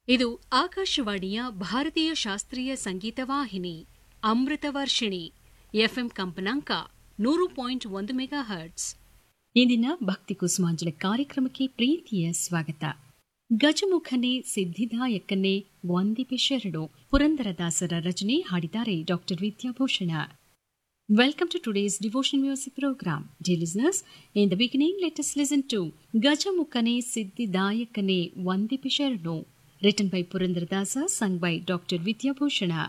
ಇದು ಆಕಾಶವಾಣಿಯ ಭಾರತೀಯ ಶಾಸ್ತ್ರೀಯ ಸಂಗೀತ ವಾಹಿನಿ ಅಮೃತ ವರ್ಷಿಣಿ ಎಫ್ಎಂ ಕಂಪನಾಂಕ ನೂರು ಪಾಯಿಂಟ್ ಒಂದು ಮೆಗಾ ಹರ್ಟ್ಸ್ ಇಂದಿನ ಭಕ್ತಿ ಕುಸುಮಾಂಜಲಿ ಕಾರ್ಯಕ್ರಮಕ್ಕೆ ಪ್ರೀತಿಯ ಸ್ವಾಗತ ಗಜಮುಖನೇ ಸಿದ್ಧಿದಾಯಕನೇ ವಂದಿಪೆ ಶರಣು ಪುರಂದರದಾಸರ ರಚನೆ ಹಾಡಿದ್ದಾರೆ doctor Vidyabhushan Welcome to today's devotion music program. Dear listeners, in the beginning, let us listen to Gajamukane Siddhidayakane Vandipisharno, written by Purandradasa, sung by Dr. Vidya Bhushana.